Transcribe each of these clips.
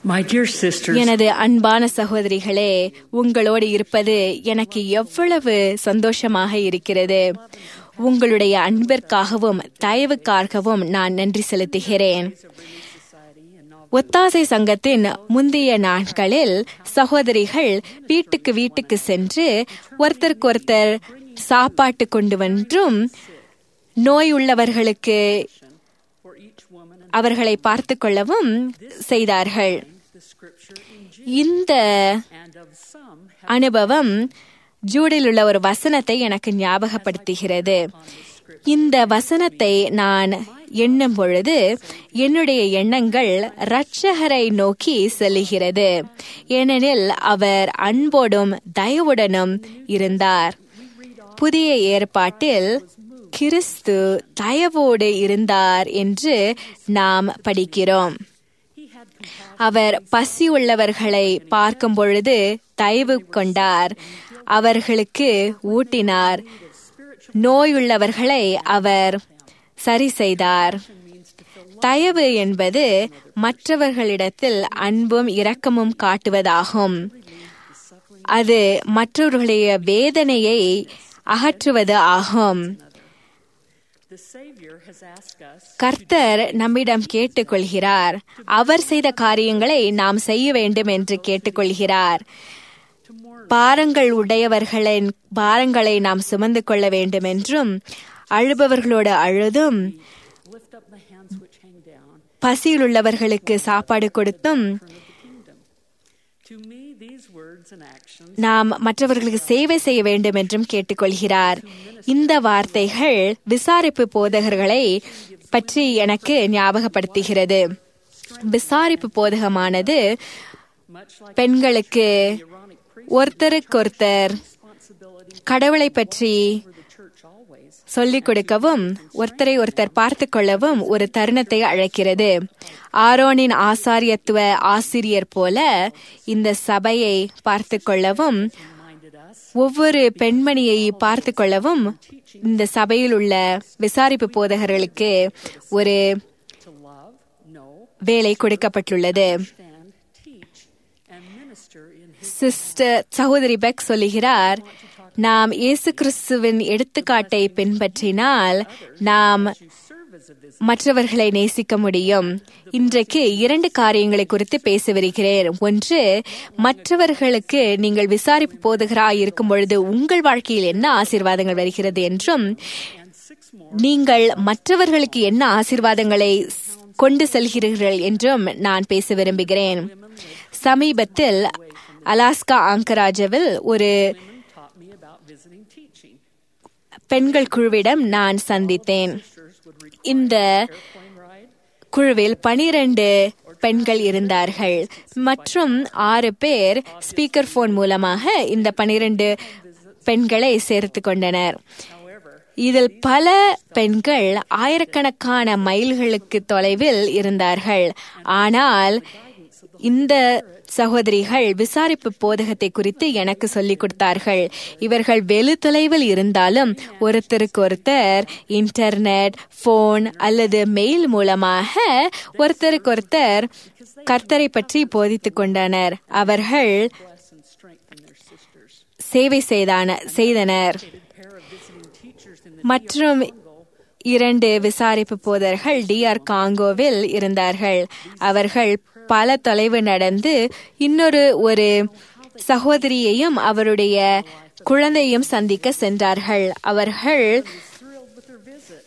My dear sisters, எனது அன்பான சகோதரிகளே உங்களோடு இருப்பது எனக்கு எவ்வளவு சந்தோஷமாக இருக்கிறது உங்களுடைய அன்பிற்காகவும் தயவுக்காகவும் நான் நன்றி செலுத்துகிறேன் ஒத்தாசை சங்கத்தின் முந்தைய நாட்களில் சகோதரிகள் வீட்டுக்கு வீட்டுக்கு சென்று ஒருத்தருக்கொருத்தர் சாப்பாட்டு கொண்டு வந்தும் நோய் உள்ளவர்களுக்கு for each woman and அவர்களை பார்த்து கொள்ளவும் செய்தார்கள் the scripture in Jude, இந்த and of some அனுபவம் ஜூடில் உள்ள ஒரு வசனத்தை எனக்கு ஞாபகப்படுத்துகிறது இந்த வசனத்தை நான் எண்ணும் பொழுது என்னுடைய எண்ணங்கள் இரட்சகரை நோக்கி செல்லுகிறது ஏனெனில் அவர் அன்போடும் தயவுடனும் இருந்தார் புதிய ஏற்பாட்டில் கிறிஸ்து தயவோடு இருந்தார் என்று நாம் படிக்கிறோம் அவர் பசி உள்ளவர்களை பார்க்கும் பொழுது தயவு கொண்டார் அவர்களுக்கு ஊட்டினார் நோயுள்ளவர்களை அவர் சரி செய்தார் தயவு என்பது மற்றவர்களிடத்தில் அன்பும் இரக்கமும் காட்டுவதாகும் அது மற்றவர்களுடைய வேதனையை அகற்றுவது ஆகும் the Savior has asked us கர்த்தர் நம்மிடம் கேட்டுக்கொள்கிறார் அவர் செய்த காரியங்களை நாம் செய்ய வேண்டும் என்று கேட்டுக்கொள்கிறார் பாரங்கள் உடையவர்களின் பாரங்களை நாம் சுமந்து கொள்ள வேண்டும் என்றும் அழுபவர்களோடு அழுதும் lift up the hands which hang down. பசியில் உள்ளவர்களுக்கு சாப்பாடு கொடுத்தும் To me, these words and actions நாம் மற்றவர்களுக்கு சேவை செய்ய வேண்டும் என்றும் கேட்டுக்கொள்கிறார் இந்த வார்த்தைகள் விசாரிப்பு போதகர்களை பற்றி எனக்கு ஞாபகப்படுத்துகிறது விசாரிப்பு போதகமானது much like பெண்களுக்கு ironic ஒருத்தருக்கொருத்தர் responsibility கடவுளை பற்றி for the church always. சொல்லிக் கொடுக்கவும் ஒருத்தரை ஒருத்தர் பார்த்து கொள்ளவும் ஒரு தருணத்தை அழைக்கிறது ஆரோனின் ஆசாரியத்துவ ஆசிரியர் போல இந்த சபையை பார்த்து கொள்ளவும் Reminded us ஒவ்வொரு பெண்மணியை பார்த்து கொள்ளவும் இந்த சபையில் உள்ள விசாரிப்பு போதகர்களுக்கு ஒரு to love, know, வேலை கொடுக்கப்பட்டுள்ளது stand, teach, and minister in His sister சகோதரி பெக் சொல்லுகிறார் நாம் இயேசு கிறிஸ்துவின் எடுத்துக்காட்டை பின்பற்றினால் நாம் to serve as a visitor. மற்றவர்களை நேசிக்க முடியும் இன்றைக்கு இரண்டு காரியங்களை குறித்து பேச வருகிறேன் ஒன்று மற்றவர்களுக்கு நீங்கள் விசாரிப்பு போதுகராய் இருக்கும் பொழுது உங்கள் வாழ்க்கையில் என்ன ஆசீர்வாதங்கள் வருகிறது என்றும் And six more நீங்கள் மற்றவர்களுக்கு என்ன ஆசீர்வாதங்களை ஸ்- கொண்டு செல்கிறீர்கள் என்றும் நான் பேச விரும்புகிறேன் சமீபத்தில் அலாஸ்கா ஆங்கராஜவில் ஒரு women taught me about visiting teaching. பெண்கள் குழுவிடம் நான் சந்தித்தேன் Sisters would require இந்த airplane ride, குழுவில் பனிரெண்டு பெண்கள் இருந்தார்கள் மற்றும் ஆறு பேர் ஸ்பீக்கர் போன் மூலமாக இந்த பனிரெண்டு பெண்களை சேர்த்து கொண்டனர் however, இதில் பல பெண்கள் ஆயிரக்கணக்கான மைல்களுக்கு தொலைவில் இருந்தார்கள் ஆனால் இந்த சகோதரிகள் விசாரிப்பு போதகத்தை குறித்து எனக்கு சொல்லிக் கொடுத்தார்கள் இவர்கள் வெகு தொலைவில் இருந்தாலும் ஒருத்தருக்கு ஒருத்தர் இன்டர்நெட் போன் அல்லது மெயில் மூலமாக ஒருத்தருக்கு ஒருத்தர் கர்த்தரை பற்றி போதித்துக் கொண்டனர் அவர்கள் bless and strengthen their sisters. சேவை செய்தான செய்தனர் Pair of visiting teachers in the மற்றும் இரண்டு விசாரிப்பு போதர்கள் டிஆர் காங்கோவில் இருந்தார்கள் அவர்கள் பல தொலைவு நடந்து இன்னொரு ஒரு சகோதரியையும் அவருடைய குழந்தையும் சந்திக்க சென்றார்கள் அவர்கள் thrilled with their visit.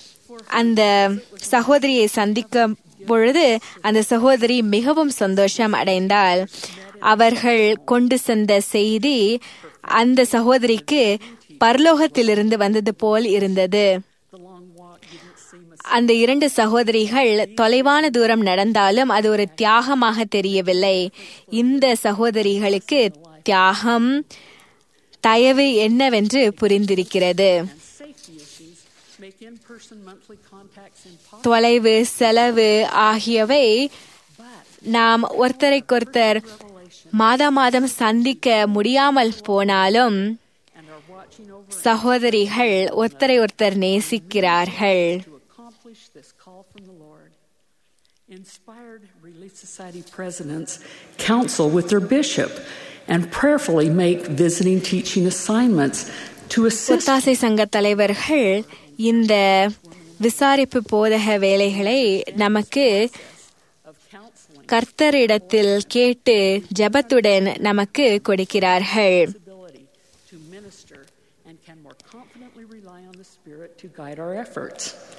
அந்த சகோதரியை சந்திக்க பொழுது அந்த சகோதரி மிகவும் சந்தோஷம் அடைந்தாள் அவர்கள் கொண்டு சென்ற செய்தி அந்த சகோதரிக்கு பரலோகத்திலிருந்து வந்தது போல் இருந்தது The long walk didn't seem a அந்த இரண்டு சகோதரிகள் தொலைவான தூரம் நடந்தாலும் அது ஒரு தியாகமாக தெரியவில்லை இந்த சகோதரிகளுக்கு தியாகம் தயவு என்னவென்று புரிந்திருக்கிறது safety issues make in-person monthly contacts impossible. தொலைவு செலவு ஆகியவை நாம் ஒருத்தரைக்கொருத்தர் மாதா மாதம் சந்திக்க முடியாமல் போனாலும் and are watching over சகோதரிகள் ஒருத்தரை ஒருத்தர் நேசிக்கிறார்கள் to accomplish this call from the Lord. Inspired religious Relief Society presidents counsel with their bishop and prayerfully make visiting teaching assignments to assist ஒத்தாசை சங்க தலைவர்கள் இந்த விசாரிப்பு போதக வேலைகளை நமக்கு of counseling கர்த்தரிடத்தில் கேட்டு ஜெபத்துடன் நமக்கு கொடுக்கிறார்கள் ability to minister and can more confidently rely on the Spirit to guide our efforts.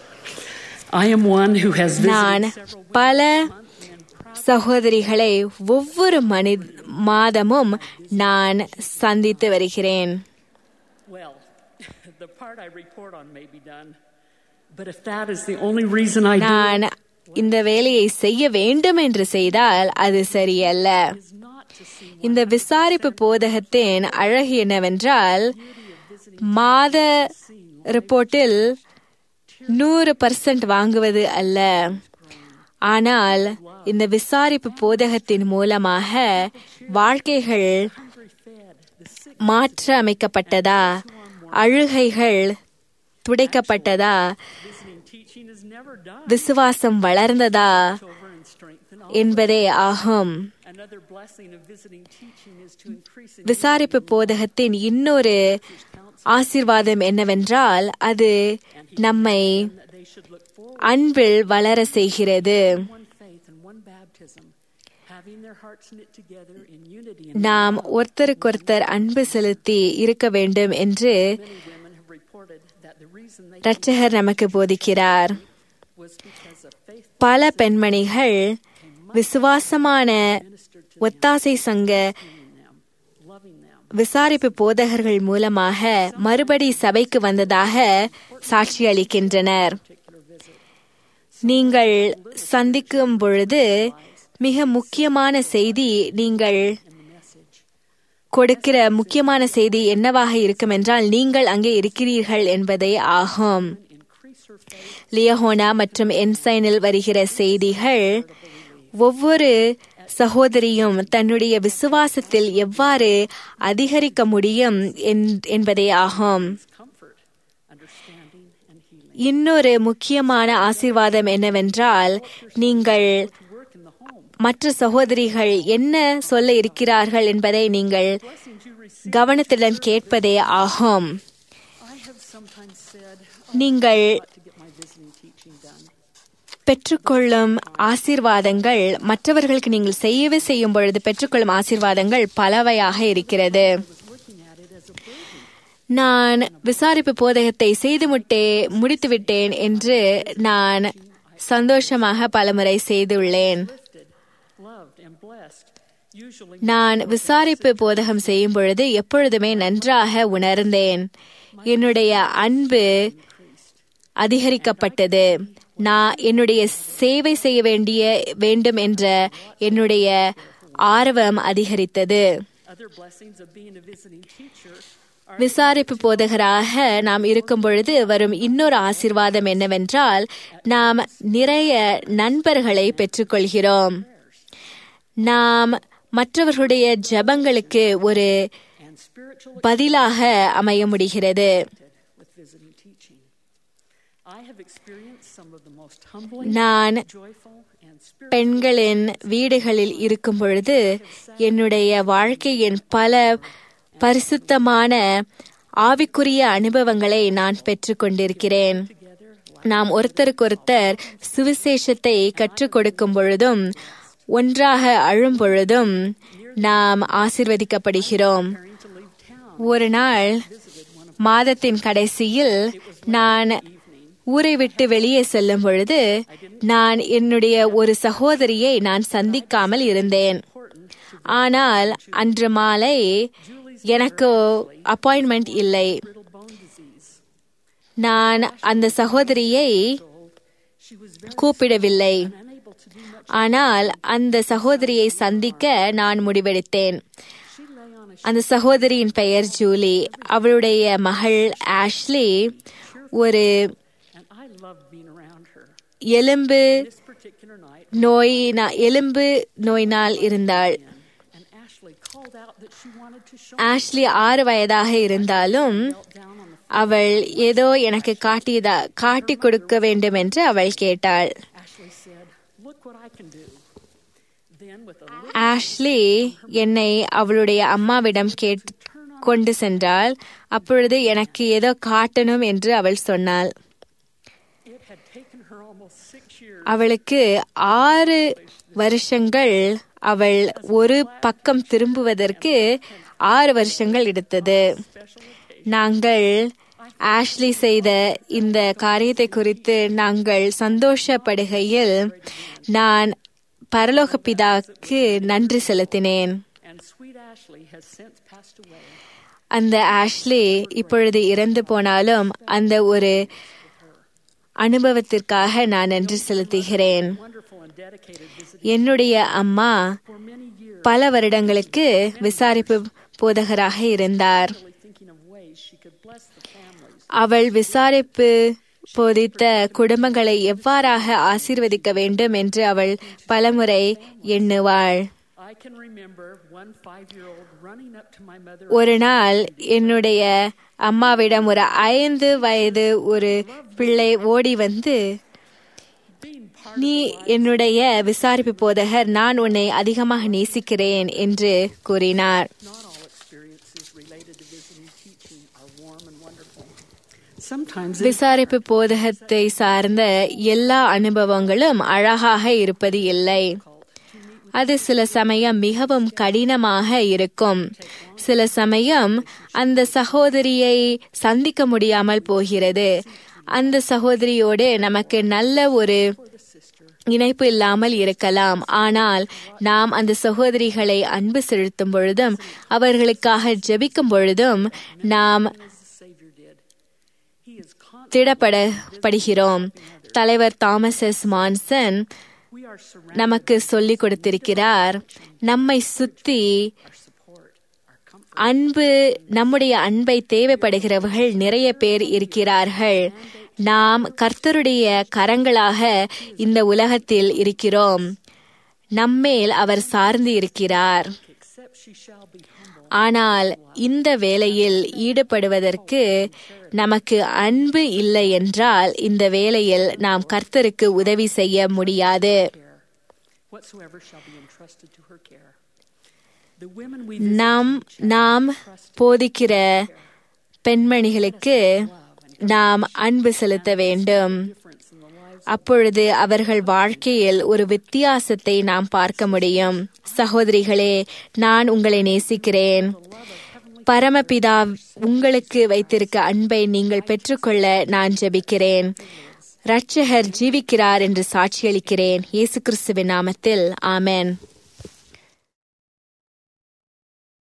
I am one who has நான் visited several பல women monthly and proud சகோதரிகளை ஒவ்வொரு மனி மாதமும் நான் சந்தித்து வருகிறேன் Well, the part I report on may be done, but if that is the only reason I do நான் it, இந்த வேலையை செய்ய வேண்டும் என்று செய்தால் அது சரியல்ல is not to see இந்த விசாரிப்பு போதகத்தின் அழகு என்னவென்றால் மாத ரிப்போர்ட்டில் நூறு பர்சன்ட் வாங்குவது அல்ல ஆனால் இந்த விசாரிப்பு போதகத்தின் மூலமாக வாழ்க்கைகள் hungry fed, the sick மாற்ற அமைக்கப்பட்டதா அழுகைகள் துடைக்கப்பட்டதா visiting teaching is never done விசுவாசம் வளர்ந்ததா over and strengthen all. என்பதே ஆகும் Another blessing of visiting teaching is to increase in விசாரிப்பு போதகத்தின் இன்னொரு ஆசீர்வாதம் என்னவென்றால் அது நம்மை that they should look forward அன்பில் வளர செய்கிறது to one faith and one baptism, having their hearts knit together in unity. And நாம் ஒருத்தருக்கொருத்தர் அன்பு செலுத்தி இருக்க வேண்டும் என்று many women have reported that the reason they இரட்சகர் நமக்கு போதிக்கிறார் was because of faith பல பெண்மணிகள் விசுவாசமான ministered to ஒத்தாசை சங்க healing them, loving them. விசாரிப்பு போதகர்கள் மூலமாக மறுபடி சபைக்கு வந்ததாக சாட்சி அளிக்கின்றனர் Particular visit. நீங்கள் சந்திக்கும் பொழுது மிக முக்கியமான செய்தி நீங்கள் And the message. கொடுக்கிற முக்கியமான செய்தி என்னவாக இருக்கும் என்றால் நீங்கள் அங்கே இருக்கிறீர்கள் என்பதே ஆகும் Increase her faith லியஹோனா மற்றும் என்சைனில் வருகிற செய்திகள் ஒவ்வொரு சகோதரியும் தன்னுடைய விசுவாசத்தில் எவ்வாறு அதிகரிக்க முடியும் என்- என்பதே ஆகும் comfort, understanding, and healing. இன்னொரு முக்கியமான ஆசீர்வாதம் என்னவென்றால் நீங்கள் To work in the home. மற்ற சகோதரிகள் என்ன சொல்ல இருக்கிறார்கள் என்பதை நீங்கள் Blessings you receive. கவனத்துடன் கேட்பதே ஆகும் I have sometimes said, நீங்கள் I'd like to get my visiting teaching done. பெற்றுக்கொள்ளும் ஆசீர்வாதங்கள் மற்றவர்களுக்கு நீங்கள் செய்யவே செய்யும் பொழுது பெற்றுக்கொள்ளும் ஆசீர்வாதங்கள் பலவையாக இருக்கிறது I was looking at it as a burden. நான் விசாரிப்பு போதகத்தை செய்து முட்டே முடித்து விட்டேன் என்று நான் சந்தோஷமாக பலமுறை செய்துள்ளேன் Lifted, loved, and blessed. Usually, நான் விசாரிப்பு போதகம் செய்யும் பொழுது எப்பொழுதுமே நன்றாக உணர்ந்தேன் என்னுடைய அன்பு அதிகரிக்கப்பட்டது நான் என்னுடைய சேவை செய்ய வேண்டிய வேண்டும் என்ற என்னுடைய ஆர்வம் அதிகரித்தது other blessings of being a visiting teacher are விசாரிப்பு போதகராக நாம் இருக்கும் பொழுது வரும் இன்னொரு ஆசீர்வாதம் என்னவென்றால் நாம் நிறைய நண்பர்களை பெற்றுக்கொள்கிறோம் நாம் மற்றவர்களுடைய ஜெபங்களுக்கு ஒரு and spiritual பதிலாக அமைய முடிகிறது with visiting teaching. I have experienced some of the most humbling, நான் joyful, and spiritual பெண்களின் வீடுகளில் இருக்கும் பொழுது என்னுடைய வாழ்க்கையின் பல பரிசுத்தமான ஆவிக்குரிய அனுபவங்களை நான் பெற்றுக்கொண்டிருக்கிறேன் together நாம் ஒருத்தருக்கொருத்தர் சுவிசேஷத்தை கற்றுக் கொடுக்கும் பொழுதும் ஒன்றாக அழும் பொழுதும் நாம் ஆசிர்வதிக்கப்படுகிறோம் preparing to leave town. ஒரு நாள் மாதத்தின் கடைசியில் நான் ஊரை விட்டு வெளியே செல்லும் பொழுது நான் என்னுடைய ஒரு சகோதரியை நான் சந்திக்காமல் இருந்தேன் ஆனால் அன்று மாலை எனக்கு அப்பாயின்மெண்ட் இல்லை Brittle bone disease. நான் அந்த சகோதரியை She was very கூப்பிடவில்லை unable to do much. ஆனால் அந்த சகோதரியை சந்திக்க நான் முடிவெடுத்தேன் She lay on a அந்த சகோதரியின் பெயர் ஜூலி அவளுடைய மகள் ஆஷ்லி ஒரு and I loved being around her. எலும்பு This particular night, நோயினா எலும்பு நோயினால் இருந்தாள் and Ashley called out that she wanted to show Ashley ஆறு வயதாக இருந்தாலும் knelt down on the அவள் ஏதோ எனக்கு காட்டியதா காட்டி கொடுக்க வேண்டும் என்று அவள் கேட்டாள் Ashley said, Look what I can do. then with a little Ashley என்னை அவளுடைய அம்மாவிடம் கேட் கொண்டு சென்றாள் அப்பொழுது எனக்கு ஏதோ காட்டணும் என்று அவள் சொன்னாள் it had taken her almost six years அவளுக்கு ஆறு வருஷங்கள் அவள் ஒரு பக்கம் திரும்புவதற்கு ஆறு வருஷங்கள் எடுத்தது நாங்கள் ஆஷ்லி செய்த இந்த காரியத்தை குறித்து நாங்கள் சந்தோஷப்படுகையில் நான் பரலோக பிதாக்கு நன்றி செலுத்தினேன் and sweet Ashley has since passed away. அந்த ஆஷ்லி இப்பொழுது இறந்து போனாலும் அந்த ஒரு அனுபவத்திற்காக நான் நன்றி செலுத்துகிறேன் Wonderful and dedicated visiting என்னுடைய அம்மா for many years, பல வருடங்களுக்கு விசாரிப்பு போதகராக இருந்தார் really thinking of ways she could bless the families. அவள் விசாரிப்பு போதித்த குடும்பங்களை எவ்வாறாக ஆசீர்வதிக்க வேண்டும் என்று அவள் பலமுறை எண்ணுவாள் I can remember one five-year-old running up to my mother ஒரு நாள் என்னுடைய அம்மாவிடம் ஒரு ஐந்து வயது ஒரு பிள்ளை ஓடி வந்து being part நீ என்னுடைய விசாரிப்பு போதகர் நான் உன்னை அதிகமாக நேசிக்கிறேன் என்று கூறினார் Not all experiences related to visiting teaching are warm and wonderful. Sometimes it விசாரிப்பு போதகத்தை சார்ந்த எல்லா அனுபவங்களும் அழகாக இருப்பது இல்லை அது சில சமயம் மிகவும் கடினமாக இருக்கும் சில சமயம் அந்த சகோதரியை சந்திக்க முடியாமல் போகிறது அந்த சகோதரியோடு நமக்கு நல்ல ஒரு இணைப்பு இல்லாமல் இருக்கலாம் ஆனால் நாம் அந்த சகோதரிகளை அன்பு செலுத்தும் பொழுதும் அவர்களுக்காக ஜெபிக்கும் பொழுதும் நாம் as the Savior did. He is constantly திடப்படப்படுகிறோம் தலைவர் Thomas S Monson we are surrounded நமக்கு சொல்லிக் கொடுத்திருக்கிறார் நம்மை சுத்தி our support, our comfort. அன்பு நம்முடைய அன்பை தேவைப்படுகிறவர்கள் நிறைய பேர் இருக்கிறார்கள் நாம் கர்த்தருடைய கரங்களாக இந்த உலகத்தில் இருக்கிறோம் நம்மேல் அவர் சார்ந்து இருக்கிறார் Except she shall be humble. ஆனால் இந்த வேலையில் ஈடுபடுவதற்கு நமக்கு அன்பு இல்லை என்றால் இந்த வேலையில் நாம் கர்த்தருக்கு உதவி செய்ய முடியாது care. Whatsoever shall be entrusted to her care. The women we visit நாம் நாம் போதிக்கிற பெண்மணிகளுக்கு நாம் அன்பு செலுத்த வேண்டும் difference in the lives அப்பொழுது அவர்கள் வாழ்க்கையில் ஒரு வித்தியாசத்தை நாம் பார்க்க முடியும் சகோதரிகளே நான் உங்களை நேசிக்கிறேன் பரமபிதா உங்களுக்கு வைத்திருக்க அன்பை நீங்கள் பெற்றுக்கொள்ள நான் ஜெபிக்கிறேன் ரட்சகர் ஜீவிக்கிறார் என்று சாட்சியளிக்கிறேன் இயேசு கிறிஸ்துவின் நாமத்தில் ஆமென்